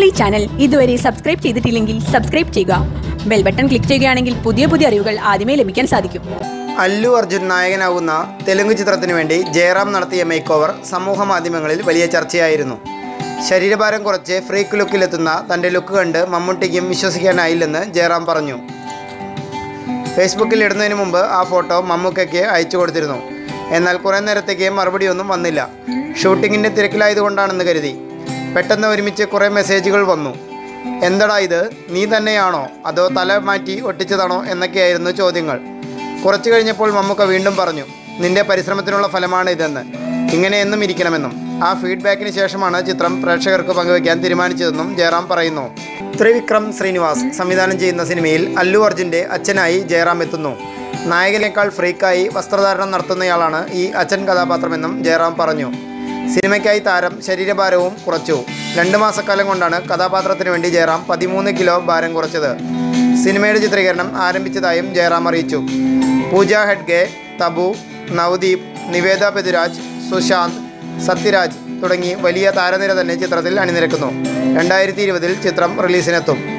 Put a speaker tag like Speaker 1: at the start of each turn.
Speaker 1: ഈ ചാനൽ ഇതുവരെ സബ്സ്ക്രൈബ് ചെയ്തിട്ടില്ലെങ്കിൽ സബ്സ്ക്രൈബ് ചെയ്യുക ബെൽ ബട്ടൺ ക്ലിക്ക് ചെയ്യുകയാണെങ്കിൽ പുതിയ പുതിയ അറിവുകൾ ആദ്യമേ ലഭിക്കാൻ സാധിക്കും
Speaker 2: അല്ലു അർജുൻ നായകനാകുന്ന തെലുങ്ക് ചിത്രത്തിനു വേണ്ടി ജയറാം നടത്തിയ മേക്ക് ഓവർ സമൂഹ മാധ്യമങ്ങളിൽ വലിയ ചർച്ചയായിരുന്നു ശരീരഭാരം കുറച്ച് ഫ്രീക്ക് ലുക്കിലെത്തുന്ന തൻ്റെ ലുക്ക് കണ്ട് മമ്മൂട്ടിക്കും വിശ്വസിക്കാനായില്ലെന്ന് ജയറാം പറഞ്ഞു ഫേസ്ബുക്കിൽ ഇടുന്നതിന് മുമ്പ് ആ ഫോട്ടോ മമ്മൂക്കയ്ക്ക് അയച്ചു കൊടുത്തിരുന്നു എന്നാൽ കുറേ നേരത്തേക്ക് മറുപടിയൊന്നും വന്നില്ല ഷൂട്ടിങ്ങിൻ്റെ തിരക്കിലായതുകൊണ്ടാണെന്ന് കരുതി പെട്ടെന്ന് ഒരുമിച്ച് കുറേ മെസ്സേജുകൾ വന്നു എന്തടാ ഇത് നീ തന്നെയാണോ അതോ തല മാറ്റി ഒട്ടിച്ചതാണോ എന്നൊക്കെയായിരുന്നു ചോദ്യങ്ങൾ കുറച്ചു കഴിഞ്ഞപ്പോൾ മമ്മൂക്ക വീണ്ടും പറഞ്ഞു നിന്റെ പരിശ്രമത്തിനുള്ള ഫലമാണ് ഇതെന്ന് ഇങ്ങനെ എന്നും ഇരിക്കണമെന്നും ആ ഫീഡ്ബാക്കിന് ശേഷമാണ് ചിത്രം പ്രേക്ഷകർക്ക് പങ്കുവയ്ക്കാൻ തീരുമാനിച്ചതെന്നും ജയറാം പറയുന്നു ത്രിവിക്രം ശ്രീനിവാസ് സംവിധാനം ചെയ്യുന്ന സിനിമയിൽ അല്ലു അർജുൻ്റെ അച്ഛനായി ജയറാം എത്തുന്നു നായകനേക്കാൾ ഫ്രീക്കായി വസ്ത്രധാരണം നടത്തുന്നയാളാണ് ഈ അച്ഛൻ കഥാപാത്രമെന്നും ജയറാം പറഞ്ഞു സിനിമയ്ക്കായി താരം ശരീരഭാരവും കുറച്ചു രണ്ട് മാസക്കാലം കൊണ്ടാണ് കഥാപാത്രത്തിന് വേണ്ടി ജയറാം പതിമൂന്ന് കിലോ ഭാരം കുറച്ചത് സിനിമയുടെ ചിത്രീകരണം ആരംഭിച്ചതായും ജയറാം അറിയിച്ചു പൂജ ഹെഡ്ഗെ തബു നവദീപ് നിവേദ പെതുരാജ് സുശാന്ത് സത്യരാജ് തുടങ്ങി വലിയ താരനിര തന്നെ ചിത്രത്തിൽ അണിനിരക്കുന്നു രണ്ടായിരത്തി ഇരുപതിൽ ചിത്രം റിലീസിനെത്തും